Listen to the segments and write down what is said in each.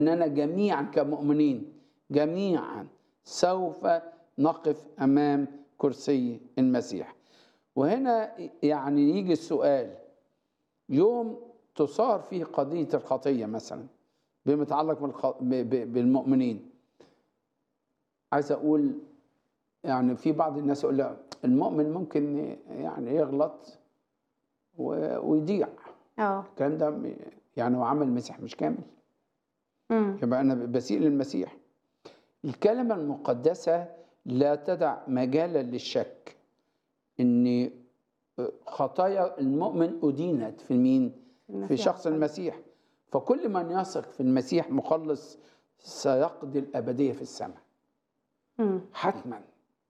أننا جميعا كمؤمنين جميعا سوف نقف أمام كرسي المسيح وهنا يعني يجي السؤال يوم تصار فيه قضية الخطية مثلا بما يتعلق بالخ- ب- ب- بالمؤمنين عايز أقول يعني في بعض الناس يقول لا المؤمن ممكن يعني يغلط و- ويضيع اه الكلام ده م- يعني هو عمل المسيح مش كامل امم يبقى انا بسيء للمسيح الكلمه المقدسه لا تدع مجالا للشك ان خطايا المؤمن ادينت في مين في شخص المسيح فكل من يثق في المسيح مخلص سيقضي الابديه في السماء امم حتما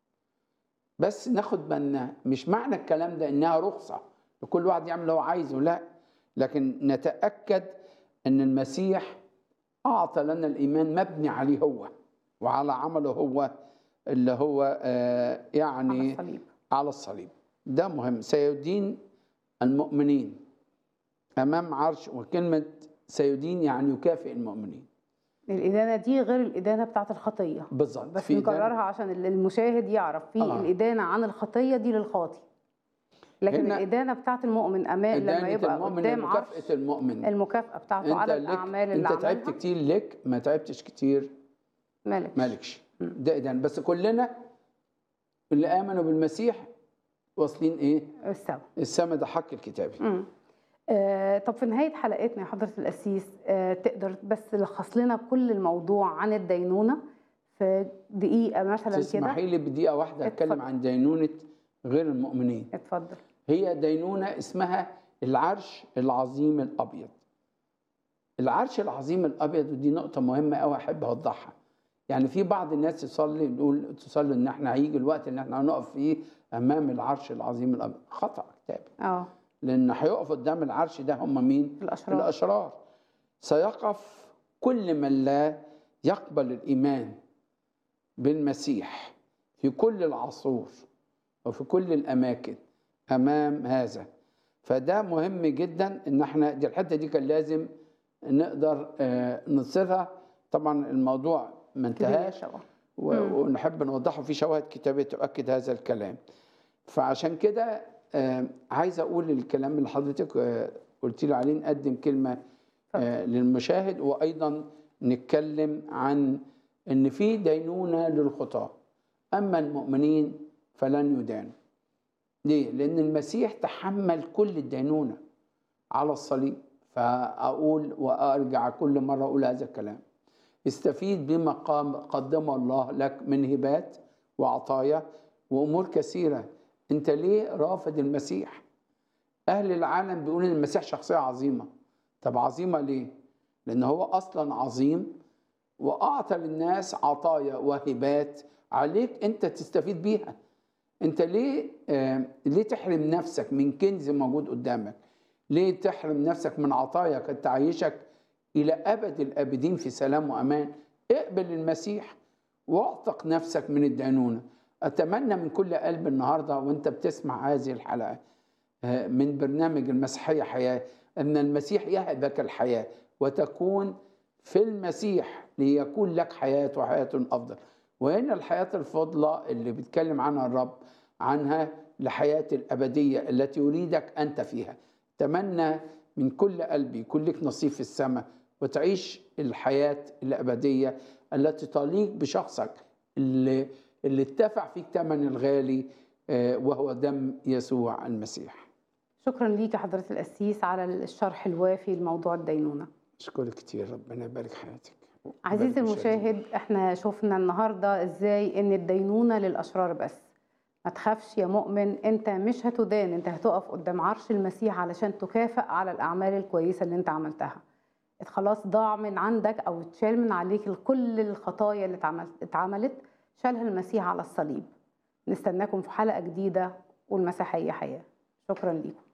بس ناخد بالنا مش معنى الكلام ده انها رخصه لكل واحد يعمل اللي هو عايزه لا لكن نتاكد ان المسيح اعطى لنا الايمان مبني عليه هو وعلى عمله هو اللي هو آه، على يعني الصليب على الصليب ده مهم سيدين المؤمنين امام عرش وكلمه سيدين يعني يكافئ المؤمنين الإدانة دي غير الإدانة بتاعت الخطية بالظبط بس في ده- نكررها عشان المشاهد يعرف في آه. الإدانة عن الخطية دي للخاطي لكن هنا الإدانة بتاعت المؤمن أمام لما إدانة يبقى المؤمن قدام عرش مكافأة المؤمن المكافأة بتاعته انت على لك الأعمال اللي انت تعبت عملها كتير لك ما تعبتش كتير مالك مالكش ده إدانة بس كلنا اللي آمنوا بالمسيح واصلين إيه استوى السما ده حق الكتابي مم. آه طب في نهاية حلقتنا يا حضرة القسيس آه تقدر بس تلخص لنا كل الموضوع عن الدينونة في دقيقة مثلا كده تسمحي لي بدقيقة واحدة أتكلم اتفضل. عن دينونة غير المؤمنين اتفضل هي دينونة اسمها العرش العظيم الأبيض العرش العظيم الأبيض ودي نقطة مهمة أوي أحب أوضحها يعني في بعض الناس تصلي نقول تصلي إن إحنا هيجي الوقت إن إحنا هنقف فيه أمام العرش العظيم الأبيض خطأ كتابي اه لأن هيقف قدام العرش ده هم مين؟ الأشرار الأشرار سيقف كل من لا يقبل الإيمان بالمسيح في كل العصور وفي كل الأماكن أمام هذا فده مهم جدا إن احنا دي الحتة دي كان لازم نقدر آه، نصيرها طبعا الموضوع ما انتهاش كبير طبعا و- مم. ونحب نوضحه في شواهد كتابية تؤكد هذا الكلام فعشان كده آه، عايز أقول الكلام اللي حضرتك آه، قلت لي عليه نقدم كلمة آه، للمشاهد وأيضا نتكلم عن إن في دينونة للخطاة أما المؤمنين فلن يدانوا ليه؟ لأن المسيح تحمل كل الدينونة على الصليب فأقول وأرجع كل مرة أقول هذا الكلام استفيد بما قام قدمه الله لك من هبات وعطايا وامور كثيره انت ليه رافض المسيح اهل العالم بيقولوا ان المسيح شخصيه عظيمه طب عظيمه ليه لان هو اصلا عظيم واعطى للناس عطايا وهبات عليك انت تستفيد بيها انت ليه آه ليه تحرم نفسك من كنز موجود قدامك ليه تحرم نفسك من عطايا قد تعيشك الى ابد الابدين في سلام وامان اقبل المسيح واعتق نفسك من الدينونه اتمنى من كل قلب النهارده وانت بتسمع هذه الحلقه آه، من برنامج المسيحيه حياه ان المسيح يهبك الحياه وتكون في المسيح ليكون لك حياه وحياه افضل وهنا الحياه الفضله اللي بيتكلم عنها الرب عنها لحياه الابديه التي يريدك انت فيها اتمنى من كل قلبي يكون لك نصيب في السماء وتعيش الحياة الأبدية التي تليق بشخصك اللي اللي اتدفع فيك ثمن الغالي آه، وهو دم يسوع المسيح شكرا ليك يا حضرة القسيس على الشرح الوافي لموضوع الدينونة أشكرك كتير ربنا يبارك حياتك عزيزي يبارك مشاهدينا. المشاهد احنا شفنا النهارده ازاي ان الدينونه للاشرار بس ما تخافش يا مؤمن انت مش هتدان انت هتقف قدام عرش المسيح علشان تكافئ على الاعمال الكويسه اللي انت عملتها خلاص ضاع من عندك او اتشال من عليك كل الخطايا اللي اتعمل- اتعملت شالها المسيح على الصليب نستناكم في حلقه جديده والمسيحيه حياه شكرا ليكم